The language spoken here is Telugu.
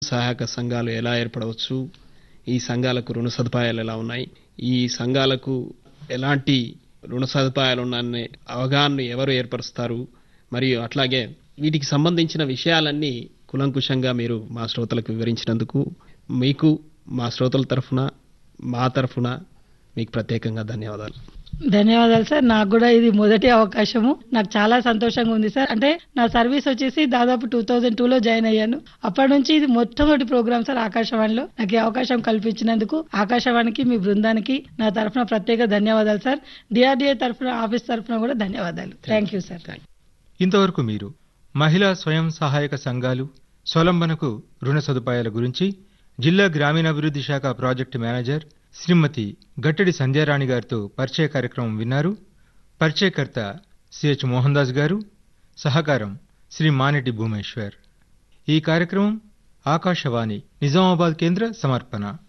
సహాయక సంఘాలు ఎలా ఏర్పడవచ్చు ఈ సంఘాలకు రుణ సదుపాయాలు ఎలా ఉన్నాయి ఈ సంఘాలకు ఎలాంటి రుణ సదుపాయాలు ఉన్నాయనే అవగాహన ఎవరు ఏర్పరుస్తారు మరియు అట్లాగే వీటికి సంబంధించిన విషయాలన్నీ కులంకుశంగా మీరు మా శ్రోతలకు వివరించినందుకు మీకు మా శ్రోతల తరఫున మా తరఫున మీకు ప్రత్యేకంగా ధన్యవాదాలు ధన్యవాదాలు సార్ నాకు కూడా ఇది మొదటి అవకాశము నాకు చాలా సంతోషంగా ఉంది సార్ అంటే నా సర్వీస్ వచ్చేసి దాదాపు టూ థౌజండ్ లో జాయిన్ అయ్యాను అప్పటి నుంచి ఇది మొట్టమొదటి ప్రోగ్రామ్ సార్ ఆకాశవాణిలో నాకు ఈ అవకాశం కల్పించినందుకు ఆకాశవాణికి మీ బృందానికి నా తరఫున ప్రత్యేక ధన్యవాదాలు సార్ డిఆర్డీఏ తరఫున ఆఫీస్ తరఫున కూడా ధన్యవాదాలు థ్యాంక్ యూ సార్ ఇంతవరకు మీరు మహిళా స్వయం సహాయక సంఘాలు స్వలంబనకు రుణ సదుపాయాల గురించి జిల్లా గ్రామీణాభివృద్ధి శాఖ ప్రాజెక్టు మేనేజర్ శ్రీమతి గట్టడి సంధ్యారాణి గారితో పరిచయ కార్యక్రమం విన్నారు పరిచయకర్త సిహెచ్ మోహన్ దాస్ గారు సహకారం శ్రీ మానెటి భూమేశ్వర్ ఈ కార్యక్రమం ఆకాశవాణి నిజామాబాద్ కేంద్ర సమర్పణ